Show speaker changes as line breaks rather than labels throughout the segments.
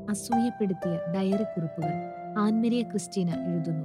അസൂയപ്പെടുത്തിയ diary കുറിപ്പുകൾ Ann Maria Christina എഴുതുന്നു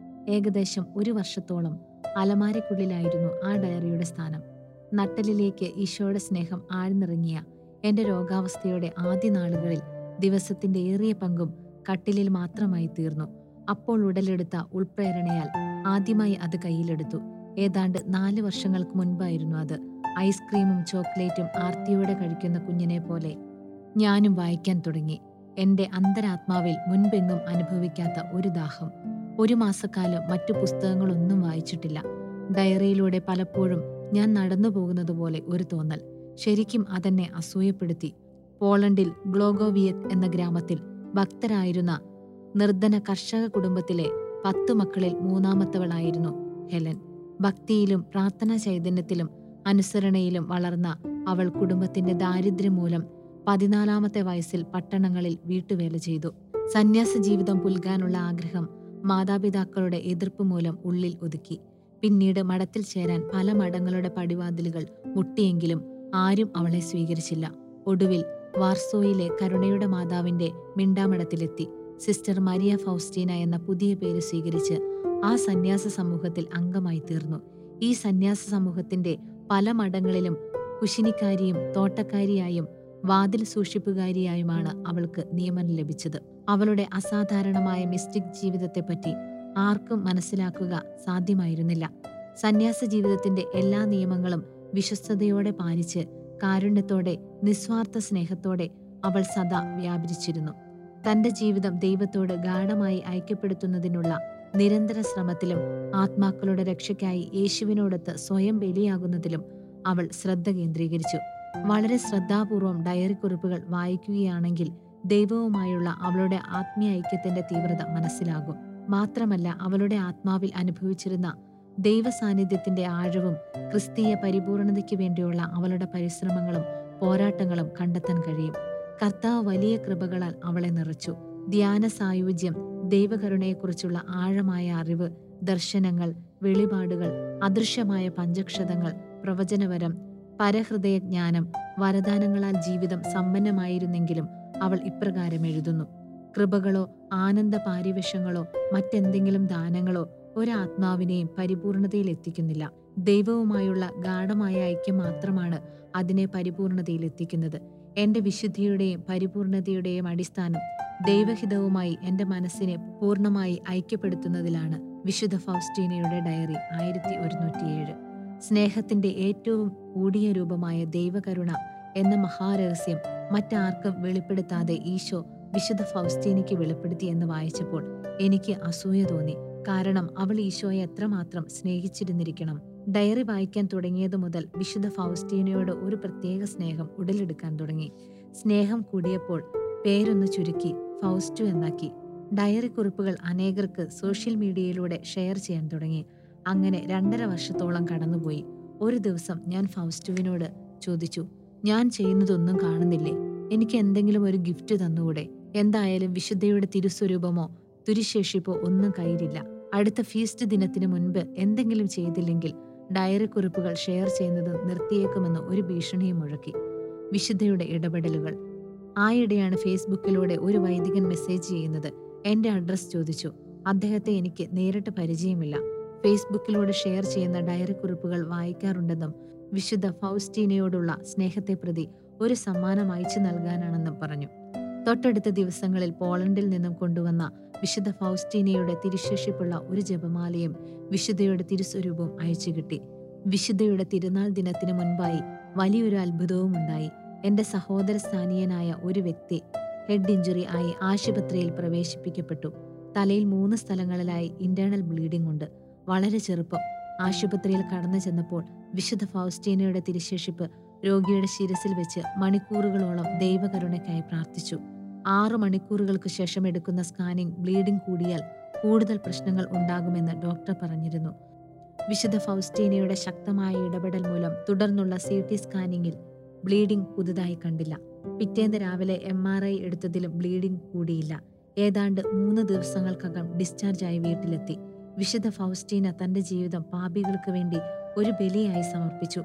ഏകദേശം ഒരു വർഷത്തോളം അലമാരയ്ക്കുള്ളിലായിരുന്നു ആ ഡയറിയുടെ സ്ഥാനം നട്ടലിലേക്ക് ഈശോയുടെ സ്നേഹം ആഴ്ന്നിറങ്ങിയ എന്റെ രോഗാവസ്ഥയുടെ ആദ്യ നാളുകളിൽ ദിവസത്തിന്റെ ഏറിയ പങ്കും കട്ടിലിൽ മാത്രമായി തീർന്നു അപ്പോൾ ഉടലെടുത്ത ഉൾപ്രേരണയാൽ ആദ്യമായി അത് കയ്യിലെടുത്തു ഏതാണ്ട് നാല് വർഷങ്ങൾക്ക് മുൻപായിരുന്നു അത് ഐസ്ക്രീമും ചോക്ലേറ്റും ആർത്തിയോടെ കഴിക്കുന്ന കുഞ്ഞിനെ പോലെ ഞാനും വായിക്കാൻ തുടങ്ങി എന്റെ അന്തരാത്മാവിൽ മുൻപെങ്ങും അനുഭവിക്കാത്ത ഒരു ദാഹം ഒരു മാസക്കാലം മറ്റു പുസ്തകങ്ങളൊന്നും വായിച്ചിട്ടില്ല ഡയറിയിലൂടെ പലപ്പോഴും ഞാൻ നടന്നു പോകുന്നതുപോലെ ഒരു തോന്നൽ ശരിക്കും അതെന്നെ അസൂയപ്പെടുത്തി പോളണ്ടിൽ ഗ്ലോഗോവിയക് എന്ന ഗ്രാമത്തിൽ ഭക്തരായിരുന്ന നിർധന കർഷക കുടുംബത്തിലെ പത്തു മക്കളിൽ മൂന്നാമത്തവളായിരുന്നു ഹെലൻ ഭക്തിയിലും പ്രാർത്ഥനാ ചൈതന്യത്തിലും അനുസരണയിലും വളർന്ന അവൾ കുടുംബത്തിന്റെ ദാരിദ്ര്യം മൂലം പതിനാലാമത്തെ വയസ്സിൽ പട്ടണങ്ങളിൽ വീട്ടുവേല ചെയ്തു സന്യാസ ജീവിതം പുൽകാനുള്ള ആഗ്രഹം മാതാപിതാക്കളുടെ എതിർപ്പ് മൂലം ഉള്ളിൽ ഒതുക്കി പിന്നീട് മഠത്തിൽ ചേരാൻ പല മഠങ്ങളുടെ പടിവാതിലുകൾ മുട്ടിയെങ്കിലും ആരും അവളെ സ്വീകരിച്ചില്ല ഒടുവിൽ വാർസോയിലെ കരുണയുടെ മാതാവിന്റെ മിണ്ടാമഠത്തിലെത്തി സിസ്റ്റർ മരിയ ഫൗസ്റ്റീന എന്ന പുതിയ പേര് സ്വീകരിച്ച് ആ സന്യാസ സമൂഹത്തിൽ അംഗമായി തീർന്നു ഈ സന്യാസ സമൂഹത്തിന്റെ പല മഠങ്ങളിലും കുശിനിക്കാരിയും തോട്ടക്കാരിയായും വാതിൽ സൂക്ഷിപ്പുകാരിയായുമാണ് അവൾക്ക് നിയമനം ലഭിച്ചത് അവളുടെ അസാധാരണമായ മിസ്റ്റിക് ജീവിതത്തെപ്പറ്റി ആർക്കും മനസ്സിലാക്കുക സാധ്യമായിരുന്നില്ല സന്യാസ ജീവിതത്തിന്റെ എല്ലാ നിയമങ്ങളും വിശ്വസ്തയോടെ പാലിച്ച് കാരുണ്യത്തോടെ നിസ്വാർത്ഥ സ്നേഹത്തോടെ അവൾ സദാ വ്യാപരിച്ചിരുന്നു തന്റെ ജീവിതം ദൈവത്തോട് ഗാഠമായി ഐക്യപ്പെടുത്തുന്നതിനുള്ള നിരന്തര ശ്രമത്തിലും ആത്മാക്കളുടെ രക്ഷയ്ക്കായി യേശുവിനോടൊത്ത് സ്വയം ബലിയാകുന്നതിലും അവൾ ശ്രദ്ധ കേന്ദ്രീകരിച്ചു വളരെ ശ്രദ്ധാപൂർവം ഡയറി കുറിപ്പുകൾ വായിക്കുകയാണെങ്കിൽ ദൈവവുമായുള്ള അവളുടെ ആത്മീയ ഐക്യത്തിന്റെ തീവ്രത മനസ്സിലാകും മാത്രമല്ല അവളുടെ ആത്മാവിൽ അനുഭവിച്ചിരുന്ന ദൈവ സാന്നിധ്യത്തിന്റെ ആഴവും ക്രിസ്തീയ പരിപൂർണതയ്ക്ക് വേണ്ടിയുള്ള അവളുടെ പരിശ്രമങ്ങളും പോരാട്ടങ്ങളും കണ്ടെത്താൻ കഴിയും കർത്താവ് വലിയ കൃപകളാൽ അവളെ നിറച്ചു ധ്യാന സായുജ്യം ദൈവകരുണയെക്കുറിച്ചുള്ള ആഴമായ അറിവ് ദർശനങ്ങൾ വെളിപാടുകൾ അദൃശ്യമായ പഞ്ചക്ഷതങ്ങൾ പ്രവചനവരം പരഹൃദയ ജ്ഞാനം വരദാനങ്ങളാൽ ജീവിതം സമ്പന്നമായിരുന്നെങ്കിലും അവൾ ഇപ്രകാരം എഴുതുന്നു കൃപകളോ ആനന്ദ പാരിവേഷങ്ങളോ മറ്റെന്തെങ്കിലും ദാനങ്ങളോ ഒരാത്മാവിനെയും പരിപൂർണതയിൽ എത്തിക്കുന്നില്ല ദൈവവുമായുള്ള ഗാഠമായ ഐക്യം മാത്രമാണ് അതിനെ പരിപൂർണതയിൽ എത്തിക്കുന്നത് എന്റെ വിശുദ്ധിയുടെയും പരിപൂർണതയുടെയും അടിസ്ഥാനം ദൈവഹിതവുമായി എന്റെ മനസ്സിനെ പൂർണ്ണമായി ഐക്യപ്പെടുത്തുന്നതിലാണ് വിശുദ്ധ ഫൗസ്റ്റീനയുടെ ഡയറി ആയിരത്തി ഒരുന്നൂറ്റിയേഴ് സ്നേഹത്തിന്റെ ഏറ്റവും കൂടിയ രൂപമായ ദൈവകരുണ എന്ന മഹാരഹസ്യം മറ്റാർക്കും വെളിപ്പെടുത്താതെ ഈശോ വിശുദ്ധ ഫൗസ്റ്റീനയ്ക്ക് വെളിപ്പെടുത്തി എന്ന് വായിച്ചപ്പോൾ എനിക്ക് അസൂയ തോന്നി കാരണം അവൾ ഈശോയെ എത്രമാത്രം സ്നേഹിച്ചിരുന്നിരിക്കണം ഡയറി വായിക്കാൻ തുടങ്ങിയതു മുതൽ വിശുദ്ധ ഫൗസ്റ്റീനയോട് ഒരു പ്രത്യേക സ്നേഹം ഉടലെടുക്കാൻ തുടങ്ങി സ്നേഹം കൂടിയപ്പോൾ പേരൊന്ന് ചുരുക്കി ഫൗസ്റ്റു എന്നാക്കി ഡയറി കുറിപ്പുകൾ അനേകർക്ക് സോഷ്യൽ മീഡിയയിലൂടെ ഷെയർ ചെയ്യാൻ തുടങ്ങി അങ്ങനെ രണ്ടര വർഷത്തോളം കടന്നുപോയി ഒരു ദിവസം ഞാൻ ഫൗസ്റ്റുവിനോട് ചോദിച്ചു ഞാൻ ചെയ്യുന്നതൊന്നും കാണുന്നില്ലേ എനിക്ക് എന്തെങ്കിലും ഒരു ഗിഫ്റ്റ് തന്നുകൂടെ എന്തായാലും വിശുദ്ധയുടെ തിരുസ്വരൂപമോ തുരിശേഷിപ്പോ ഒന്നും കയ്യിലില്ല അടുത്ത ഫീസ്റ്റ് ദിനത്തിന് മുൻപ് എന്തെങ്കിലും ചെയ്തില്ലെങ്കിൽ ഡയറി കുറിപ്പുകൾ ഷെയർ ചെയ്യുന്നത് നിർത്തിയേക്കുമെന്ന് ഒരു ഭീഷണിയും മുഴക്കി വിശുദ്ധയുടെ ഇടപെടലുകൾ ആയിടെയാണ് ഫേസ്ബുക്കിലൂടെ ഒരു വൈദികൻ മെസ്സേജ് ചെയ്യുന്നത് എന്റെ അഡ്രസ് ചോദിച്ചു അദ്ദേഹത്തെ എനിക്ക് നേരിട്ട് പരിചയമില്ല ഫേസ്ബുക്കിലൂടെ ഷെയർ ചെയ്യുന്ന ഡയറി കുറിപ്പുകൾ വായിക്കാറുണ്ടെന്നും വിശുദ്ധ ഫൗസ്റ്റീനയോടുള്ള സ്നേഹത്തെ പ്രതി ഒരു സമ്മാനം അയച്ചു നൽകാനാണെന്നും പറഞ്ഞു തൊട്ടടുത്ത ദിവസങ്ങളിൽ പോളണ്ടിൽ നിന്നും കൊണ്ടുവന്ന വിശുദ്ധ ഫൗസ്റ്റീനയുടെ തിരുശേഷിപ്പുള്ള ഒരു ജപമാലയും വിശുദ്ധയുടെ തിരുസ്വരൂപവും അയച്ചു കിട്ടി വിശുദ്ധയുടെ തിരുനാൾ ദിനത്തിന് മുൻപായി വലിയൊരു അത്ഭുതവും ഉണ്ടായി എന്റെ സഹോദര സ്ഥാനീയനായ ഒരു വ്യക്തി ഹെഡ് ഇഞ്ചുറി ആയി ആശുപത്രിയിൽ പ്രവേശിപ്പിക്കപ്പെട്ടു തലയിൽ മൂന്ന് സ്ഥലങ്ങളിലായി ഇന്റേണൽ ബ്ലീഡിംഗ് ഉണ്ട് വളരെ ചെറുപ്പം ആശുപത്രിയിൽ കടന്നു ചെന്നപ്പോൾ വിശുദ്ധ ഫൗസ്റ്റീനയുടെ തിരുശേഷിപ്പ് രോഗിയുടെ ശിരസിൽ വെച്ച് മണിക്കൂറുകളോളം ദൈവകരുണയ്ക്കായി പ്രാർത്ഥിച്ചു ആറു മണിക്കൂറുകൾക്ക് ശേഷം എടുക്കുന്ന സ്കാനിംഗ് ബ്ലീഡിംഗ് കൂടിയാൽ കൂടുതൽ പ്രശ്നങ്ങൾ ഉണ്ടാകുമെന്ന് ഡോക്ടർ പറഞ്ഞിരുന്നു വിശുദ്ധ ഫൗസ്റ്റീനയുടെ ശക്തമായ ഇടപെടൽ മൂലം തുടർന്നുള്ള സി ടി സ്കാനിങ്ങിൽ ബ്ലീഡിംഗ് പുതുതായി കണ്ടില്ല പിറ്റേന്ന് രാവിലെ എം ആർ ഐ എടുത്തതിലും ബ്ലീഡിംഗ് കൂടിയില്ല ഏതാണ്ട് മൂന്ന് ദിവസങ്ങൾക്കകം ഡിസ്ചാർജായി വീട്ടിലെത്തി വിശുദ്ധ ഫൗസ്റ്റീന തന്റെ ജീവിതം പാപികൾക്ക് വേണ്ടി ഒരു ബലിയായി സമർപ്പിച്ചു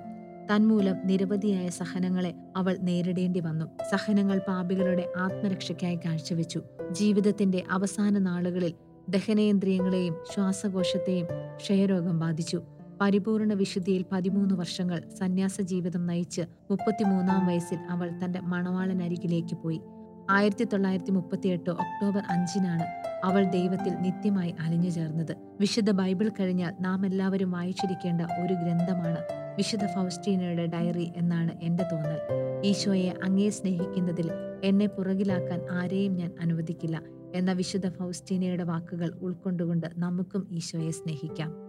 തന്മൂലം നിരവധിയായ സഹനങ്ങളെ അവൾ നേരിടേണ്ടി വന്നു സഹനങ്ങൾ പാപികളുടെ ആത്മരക്ഷയ്ക്കായി കാഴ്ചവെച്ചു ജീവിതത്തിന്റെ അവസാന നാളുകളിൽ ദഹനേന്ദ്രിയങ്ങളെയും ശ്വാസകോശത്തെയും ക്ഷയരോഗം ബാധിച്ചു പരിപൂർണ വിശുദ്ധിയിൽ പതിമൂന്ന് വർഷങ്ങൾ സന്യാസ ജീവിതം നയിച്ച് മുപ്പത്തിമൂന്നാം വയസ്സിൽ അവൾ തന്റെ മണവാളനരികിലേക്ക് പോയി ആയിരത്തി തൊള്ളായിരത്തി മുപ്പത്തിയെട്ട് ഒക്ടോബർ അഞ്ചിനാണ് അവൾ ദൈവത്തിൽ നിത്യമായി അലിഞ്ഞു ചേർന്നത് വിശുദ്ധ ബൈബിൾ കഴിഞ്ഞാൽ നാം എല്ലാവരും വായിച്ചിരിക്കേണ്ട ഒരു ഗ്രന്ഥമാണ് വിശുദ്ധ ഫൗസ്റ്റീനയുടെ ഡയറി എന്നാണ് എന്റെ തോന്നൽ ഈശോയെ അങ്ങേ സ്നേഹിക്കുന്നതിൽ എന്നെ പുറകിലാക്കാൻ ആരെയും ഞാൻ അനുവദിക്കില്ല എന്ന വിശുദ്ധ ഫൗസ്റ്റീനയുടെ വാക്കുകൾ ഉൾക്കൊണ്ടുകൊണ്ട് നമുക്കും ഈശോയെ സ്നേഹിക്കാം